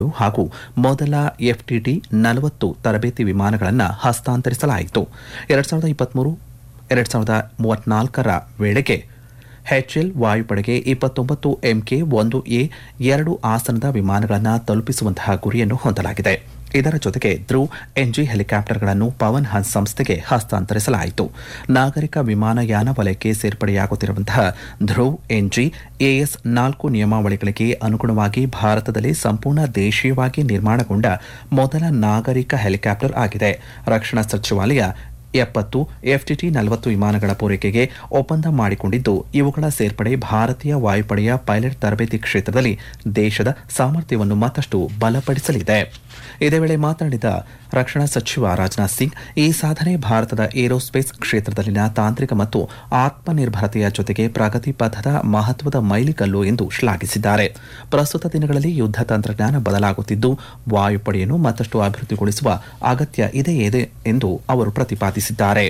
ಮೂರು ಹಾಗೂ ಮೊದಲ ಎಫ್ಟಿಟಿ ನಲವತ್ತು ತರಬೇತಿ ವಿಮಾನಗಳನ್ನು ಹಸ್ತಾಂತರಿಸಲಾಯಿತು ಎರಡ್ ಸಾವಿರದ ಇಪ್ಪತ್ಮೂರು ಎರಡ್ ಸಾವಿರದ ಮೂವತ್ನಾಲ್ಕರ ವೇಳೆಗೆ ಎಚ್ಎಲ್ ವಾಯುಪಡೆಗೆ ಇಪ್ಪತ್ತೊಂಬತ್ತು ಎಂಕೆ ಒಂದು ಎ ಎರಡು ಆಸನದ ವಿಮಾನಗಳನ್ನು ತಲುಪಿಸುವಂತಹ ಗುರಿಯನ್ನು ಹೊಂದಲಾಗಿದೆ ಇದರ ಜೊತೆಗೆ ಧ್ರುವ್ ಎನ್ಜಿ ಹೆಲಿಕಾಪ್ಟರ್ಗಳನ್ನು ಪವನ್ ಹನ್ಸ್ ಸಂಸ್ಥೆಗೆ ಹಸ್ತಾಂತರಿಸಲಾಯಿತು ನಾಗರಿಕ ವಿಮಾನಯಾನ ವಲಯಕ್ಕೆ ಸೇರ್ಪಡೆಯಾಗುತ್ತಿರುವಂತಹ ಧ್ರುವ್ ಎನ್ಜಿ ಎಎಸ್ ನಾಲ್ಕು ನಿಯಮಾವಳಿಗಳಿಗೆ ಅನುಗುಣವಾಗಿ ಭಾರತದಲ್ಲಿ ಸಂಪೂರ್ಣ ದೇಶೀಯವಾಗಿ ನಿರ್ಮಾಣಗೊಂಡ ಮೊದಲ ನಾಗರಿಕ ಹೆಲಿಕಾಪ್ಟರ್ ಆಗಿದೆ ರಕ್ಷಣಾ ಸಚಿವಾಲಯ ಎಪ್ಪತ್ತು ಎಫ್ಟಿಟಿ ನಲವತ್ತು ವಿಮಾನಗಳ ಪೂರೈಕೆಗೆ ಒಪ್ಪಂದ ಮಾಡಿಕೊಂಡಿದ್ದು ಇವುಗಳ ಸೇರ್ಪಡೆ ಭಾರತೀಯ ವಾಯುಪಡೆಯ ಪೈಲಟ್ ತರಬೇತಿ ಕ್ಷೇತ್ರದಲ್ಲಿ ದೇಶದ ಸಾಮರ್ಥ್ಯವನ್ನು ಮತ್ತಷ್ಟು ಬಲಪಡಿಸಲಿದೆ ಇದೇ ವೇಳೆ ಮಾತನಾಡಿದ ರಕ್ಷಣಾ ಸಚಿವ ರಾಜನಾಥ್ ಸಿಂಗ್ ಈ ಸಾಧನೆ ಭಾರತದ ಏರೋಸ್ಪೇಸ್ ಕ್ಷೇತ್ರದಲ್ಲಿನ ತಾಂತ್ರಿಕ ಮತ್ತು ಆತ್ಮನಿರ್ಭರತೆಯ ಜೊತೆಗೆ ಪ್ರಗತಿ ಪಥದ ಮಹತ್ವದ ಮೈಲಿಗಲ್ಲು ಎಂದು ಶ್ಲಾಘಿಸಿದ್ದಾರೆ ಪ್ರಸ್ತುತ ದಿನಗಳಲ್ಲಿ ಯುದ್ಧ ತಂತ್ರಜ್ಞಾನ ಬದಲಾಗುತ್ತಿದ್ದು ವಾಯುಪಡೆಯನ್ನು ಮತ್ತಷ್ಟು ಅಭಿವೃದ್ಧಿಗೊಳಿಸುವ ಅಗತ್ಯ ಇದೆ ಇದೆ ಎಂದು ಅವರು ಪ್ರತಿಪಾದಿಸಿದ್ದಾರೆ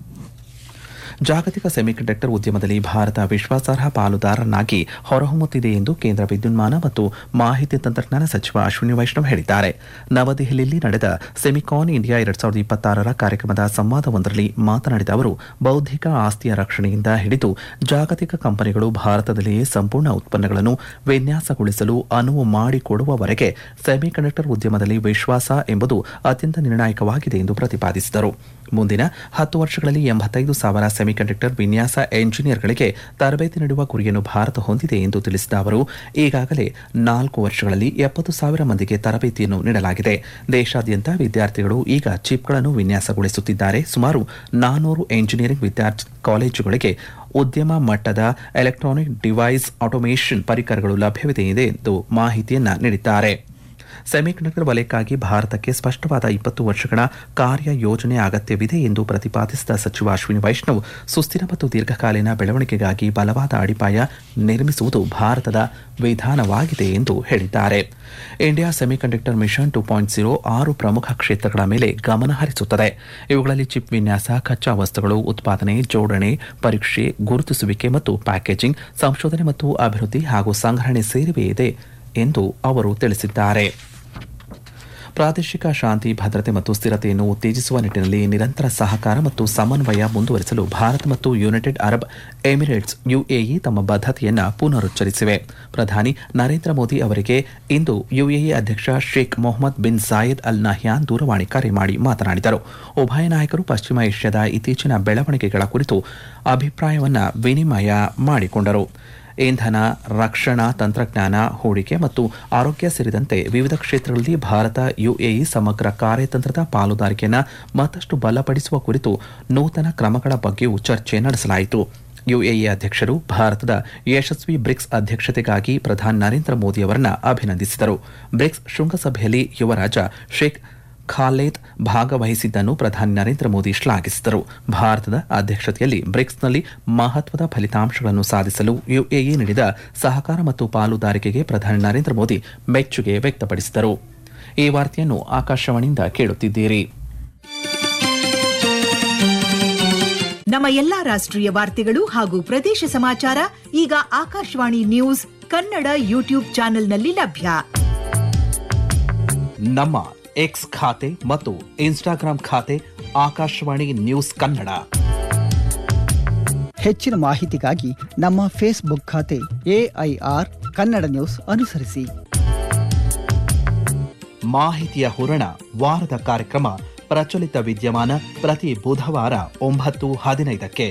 ಜಾಗತಿಕ ಸೆಮಿಕಂಡಕ್ಟರ್ ಉದ್ಯಮದಲ್ಲಿ ಭಾರತ ವಿಶ್ವಾಸಾರ್ಹ ಪಾಲುದಾರನಾಗಿ ಹೊರಹೊಮ್ಮುತ್ತಿದೆ ಎಂದು ಕೇಂದ್ರ ವಿದ್ಯುನ್ಮಾನ ಮತ್ತು ಮಾಹಿತಿ ತಂತ್ರಜ್ಞಾನ ಸಚಿವ ಅಶ್ವಿನಿ ವೈಷ್ಣವ್ ಹೇಳಿದ್ದಾರೆ ನವದೆಹಲಿಯಲ್ಲಿ ನಡೆದ ಸೆಮಿಕಾನ್ ಇಂಡಿಯಾ ಎರಡ್ ಸಾವಿರದ ಇಪ್ಪತ್ತಾರರ ಕಾರ್ಯಕ್ರಮದ ಸಂವಾದವೊಂದರಲ್ಲಿ ಮಾತನಾಡಿದ ಅವರು ಬೌದ್ಧಿಕ ಆಸ್ತಿಯ ರಕ್ಷಣೆಯಿಂದ ಹಿಡಿದು ಜಾಗತಿಕ ಕಂಪನಿಗಳು ಭಾರತದಲ್ಲಿಯೇ ಸಂಪೂರ್ಣ ಉತ್ಪನ್ನಗಳನ್ನು ವಿನ್ಯಾಸಗೊಳಿಸಲು ಅನುವು ಮಾಡಿಕೊಡುವವರೆಗೆ ಸೆಮಿಕಂಡಕ್ಟರ್ ಉದ್ಯಮದಲ್ಲಿ ವಿಶ್ವಾಸ ಎಂಬುದು ಅತ್ಯಂತ ನಿರ್ಣಾಯಕವಾಗಿದೆ ಎಂದು ಪ್ರತಿಪಾದಿಸಿದರು ಮುಂದಿನ ಹತ್ತು ವರ್ಷಗಳಲ್ಲಿ ಎಂಬತ್ತೈದು ಸಾವಿರ ಸೆಮಿಕಂಡಕ್ಟರ್ ವಿನ್ಯಾಸ ಎಂಜಿನಿಯರ್ಗಳಿಗೆ ತರಬೇತಿ ನೀಡುವ ಗುರಿಯನ್ನು ಭಾರತ ಹೊಂದಿದೆ ಎಂದು ತಿಳಿಸಿದ ಅವರು ಈಗಾಗಲೇ ನಾಲ್ಕು ವರ್ಷಗಳಲ್ಲಿ ಎಪ್ಪತ್ತು ಸಾವಿರ ಮಂದಿಗೆ ತರಬೇತಿಯನ್ನು ನೀಡಲಾಗಿದೆ ದೇಶಾದ್ಯಂತ ವಿದ್ಯಾರ್ಥಿಗಳು ಈಗ ಚಿಪ್ಗಳನ್ನು ವಿನ್ಯಾಸಗೊಳಿಸುತ್ತಿದ್ದಾರೆ ಸುಮಾರು ನಾನೂರು ಎಂಜಿನಿಯರಿಂಗ್ ವಿದ್ಯಾರ್ಥಿ ಕಾಲೇಜುಗಳಿಗೆ ಉದ್ಯಮ ಮಟ್ಟದ ಎಲೆಕ್ಟ್ರಾನಿಕ್ ಡಿವೈಸ್ ಆಟೋಮೇಷನ್ ಪರಿಕರಗಳು ಲಭ್ಯವಿದೆ ಎಂದು ಮಾಹಿತಿಯನ್ನ ನೀಡಿದ್ದಾರೆ ಸೆಮಿಕಂಡಕ್ಟರ್ ವಲಯಕ್ಕಾಗಿ ಭಾರತಕ್ಕೆ ಸ್ಪಷ್ಟವಾದ ಇಪ್ಪತ್ತು ವರ್ಷಗಳ ಕಾರ್ಯ ಯೋಜನೆ ಅಗತ್ಯವಿದೆ ಎಂದು ಪ್ರತಿಪಾದಿಸಿದ ಸಚಿವ ಅಶ್ವಿನಿ ವೈಷ್ಣವ್ ಸುಸ್ಥಿರ ಮತ್ತು ದೀರ್ಘಕಾಲೀನ ಬೆಳವಣಿಗೆಗಾಗಿ ಬಲವಾದ ಅಡಿಪಾಯ ನಿರ್ಮಿಸುವುದು ಭಾರತದ ವಿಧಾನವಾಗಿದೆ ಎಂದು ಹೇಳಿದ್ದಾರೆ India semiconductor mission two point zero ಆರು ಪ್ರಮುಖ ಕ್ಷೇತ್ರಗಳ ಮೇಲೆ ಗಮನ ಹರಿಸುತ್ತದೆ ಇವುಗಳಲ್ಲಿ ಚಿಪ್ ವಿನ್ಯಾಸ ಕಚ್ಚಾ ವಸ್ತುಗಳು ಉತ್ಪಾದನೆ ಜೋಡಣೆ ಪರೀಕ್ಷೆ ಗುರುತಿಸುವಿಕೆ ಮತ್ತು ಪ್ಯಾಕೇಜಿಂಗ್ ಸಂಶೋಧನೆ ಮತ್ತು ಅಭಿವೃದ್ಧಿ ಹಾಗೂ ಸಂಗ್ರಹಣೆ ಸೇರಿವೆ ಇದೆ ಎಂದು ಅವರು ತಿಳಿಸಿದ್ದಾರೆ ಪ್ರಾದೇಶಿಕ ಶಾಂತಿ ಭದ್ರತೆ ಮತ್ತು ಸ್ಥಿರತೆಯನ್ನು ಉತ್ತೇಜಿಸುವ ನಿಟ್ಟಿನಲ್ಲಿ ನಿರಂತರ ಸಹಕಾರ ಮತ್ತು ಸಮನ್ವಯ ಮುಂದುವರಿಸಲು ಭಾರತ ಮತ್ತು ಯುನೈಟೆಡ್ ಅರಬ್ ಎಮಿರೇಟ್ಸ್ ಯುಎಇ ತಮ್ಮ ಬದ್ಧತೆಯನ್ನು ಪುನರುಚ್ಚರಿಸಿವೆ ಪ್ರಧಾನಿ ನರೇಂದ್ರ ಮೋದಿ ಅವರಿಗೆ ಇಂದು ಯುಎಇ ಅಧ್ಯಕ್ಷ Sheikh Mohammed bin Zayed Al Nahyan ದೂರವಾಣಿ ಕರೆ ಮಾಡಿ ಮಾತನಾಡಿದರು ಉಭಯ ನಾಯಕರು ಪಶ್ಚಿಮ ಏಷ್ಯಾದ ಇತ್ತೀಚಿನ ಬೆಳವಣಿಗೆಗಳ ಕುರಿತು ಅಭಿಪ್ರಾಯವನ್ನ ವಿನಿಮಯ ಮಾಡಿಕೊಂಡರು ಇಂಧನ ರಕ್ಷಣಾ ತಂತ್ರಜ್ಞಾನ ಹೂಡಿಕೆ ಮತ್ತು ಆರೋಗ್ಯ ಸೇರಿದಂತೆ ವಿವಿಧ ಕ್ಷೇತ್ರಗಳಲ್ಲಿ ಭಾರತ ಯುಎಇ ಸಮಗ್ರ ಕಾರ್ಯತಂತ್ರದ ಪಾಲುದಾರಿಕೆಯನ್ನು ಮತ್ತಷ್ಟು ಬಲಪಡಿಸುವ ಕುರಿತು ನೂತನ ಕ್ರಮಗಳ ಬಗ್ಗೆಯೂ ಚರ್ಚೆ ನಡೆಸಲಾಯಿತು ಯುಎಇ ಅಧ್ಯಕ್ಷರು ಭಾರತದ ಯಶಸ್ವಿ ಬ್ರಿಕ್ಸ್ ಅಧ್ಯಕ್ಷತೆಗಾಗಿ ಪ್ರಧಾನಿ ನರೇಂದ್ರ ಮೋದಿ ಅವರನ್ನ ಅಭಿನಂದಿಸಿದರು ಬ್ರಿಕ್ಸ್ ಶೃಂಗಸಭೆಯಲ್ಲಿ ಯುವರಾಜ ಶೇಖ್ ಖಾಲೇದ್ ಭಾಗವಹಿಸಿದ್ದನ್ನು ಪ್ರಧಾನಿ ನರೇಂದ್ರ ಮೋದಿ ಶ್ಲಾಘಿಸಿದರು ಭಾರತದ ಅಧ್ಯಕ್ಷತೆಯಲ್ಲಿ ಬ್ರಿಕ್ಸ್ನಲ್ಲಿ ಮಹತ್ವದ ಫಲಿತಾಂಶಗಳನ್ನು ಸಾಧಿಸಲು ಯುಎಇ ನೀಡಿದ ಸಹಕಾರ ಮತ್ತು ಪಾಲುದಾರಿಕೆಗೆ ಪ್ರಧಾನಿ ನರೇಂದ್ರ ಮೋದಿ ಮೆಚ್ಚುಗೆ ವ್ಯಕ್ತಪಡಿಸಿದರು ಈ ವಾರ್ತೆಯನ್ನು ಆಕಾಶವಾಣಿಯಿಂದ ಕೇಳುತ್ತಿದ್ದೀರಿ ನಮ್ಮ ಎಲ್ಲಾ ರಾಷ್ಟ್ರೀಯ ವಾರ್ತೆಗಳು ಹಾಗೂ ಪ್ರದೇಶ ಸಮಾಚಾರ ಈಗ ಆಕಾಶವಾಣಿ ನ್ಯೂಸ್ ಕನ್ನಡ ಯೂಟ್ಯೂಬ್ ಚಾನೆಲ್ನಲ್ಲಿ ಲಭ್ಯ ನಮ್ಮ ಎಕ್ಸ್ ಖಾತೆ ಮತ್ತು ಇನ್ಸ್ಟಾಗ್ರಾಂ ಖಾತೆ ಆಕಾಶವಾಣಿ ನ್ಯೂಸ್ ಕನ್ನಡ ಹೆಚ್ಚಿನ ಮಾಹಿತಿಗಾಗಿ ನಮ್ಮ ಫೇಸ್ಬುಕ್ ಖಾತೆ ಎಐಆರ್ ಕನ್ನಡ ನ್ಯೂಸ್ ಅನುಸರಿಸಿ ಮಾಹಿತಿಯ ಹೂರಣ ವಾರದ ಕಾರ್ಯಕ್ರಮ ಪ್ರಚಲಿತ ವಿದ್ಯಮಾನ ಪ್ರತಿ ಬುಧವಾರ ಒಂಬತ್ತು ಹದಿನೈದಕ್ಕೆ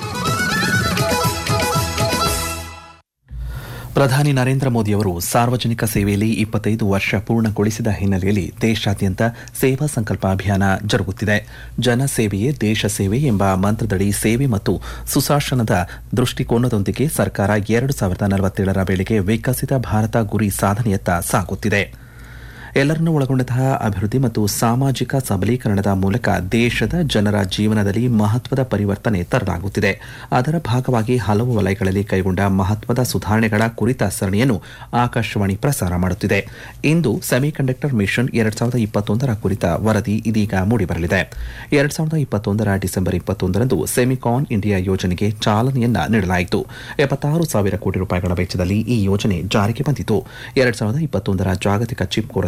ಪ್ರಧಾನಿ ನರೇಂದ್ರ ಮೋದಿಯವರು ಸಾರ್ವಜನಿಕ ಸೇವೆಯಲ್ಲಿ ಇಪ್ಪತ್ತೈದು ವರ್ಷ ಪೂರ್ಣಗೊಳಿಸಿದ ಹಿನ್ನೆಲೆಯಲ್ಲಿ ದೇಶಾದ್ಯಂತ ಸೇವಾ ಸಂಕಲ್ಪ ಅಭಿಯಾನ ಜರುಗುತ್ತಿದೆ ಜನಸೇವೆಯೇ ದೇಶ ಸೇವೆ ಎಂಬ ಮಂತ್ರದಡಿ ಸೇವೆ ಮತ್ತು ಸುಶಾಸನದ ದೃಷ್ಟಿಕೋನದೊಂದಿಗೆ ಸರ್ಕಾರ ಎರಡು ಸಾವಿರದ ನಲವತ್ತೇಳರ ವೇಳೆಗೆ ವಿಕಸಿತ ಭಾರತ ಗುರಿ ಸಾಧನೆಯತ್ತ ಸಾಗುತ್ತಿದೆ ಎಲ್ಲರನ್ನೂ ಒಳಗೊಂಡಂತಹ ಅಭಿವೃದ್ಧಿ ಮತ್ತು ಸಾಮಾಜಿಕ ಸಬಲೀಕರಣದ ಮೂಲಕ ದೇಶದ ಜನರ ಜೀವನದಲ್ಲಿ ಮಹತ್ವದ ಪರಿವರ್ತನೆ ತರಲಾಗುತ್ತಿದೆ ಅದರ ಭಾಗವಾಗಿ ಹಲವು ವಲಯಗಳಲ್ಲಿ ಕೈಗೊಂಡ ಮಹತ್ವದ ಸುಧಾರಣೆಗಳ ಕುರಿತ ಸರಣಿಯನ್ನು ಆಕಾಶವಾಣಿ ಪ್ರಸಾರ ಮಾಡುತ್ತಿದೆ ಇಂದು ಸೆಮಿಕಂಡಕ್ಟರ್ ಮಿಷನ್ ಎರಡ್ ಸಾವಿರದ ಇಪ್ಪತ್ತೊಂದರ ಕುರಿತ ವರದಿ ಇದೀಗ ಮೂಡಿಬರಲಿದೆ ಎರಡ್ ಸಾವಿರದ ಇಪ್ಪತ್ತೊಂದರ ಡಿಸೆಂಬರ್ ಇಪ್ಪತ್ತೊಂದರಂದು ಸೆಮಿಕಾನ್ ಇಂಡಿಯಾ ಯೋಜನೆಗೆ ಚಾಲನೆಯನ್ನ ನೀಡಲಾಯಿತು ಎಪ್ಪತ್ತಾರು ಸಾವಿರ ಕೋಟಿ ರೂಪಾಯಿಗಳ ವೆಚ್ಚದಲ್ಲಿ ಈ ಯೋಜನೆ ಜಾರಿಗೆ ಬಂದಿತು ಎರಡ್ ಸಾವಿರದ ಇಪ್ಪತ್ತೊಂದರ ಜಾಗತಿಕ ಚಿಪ್ ಕೊರತೆ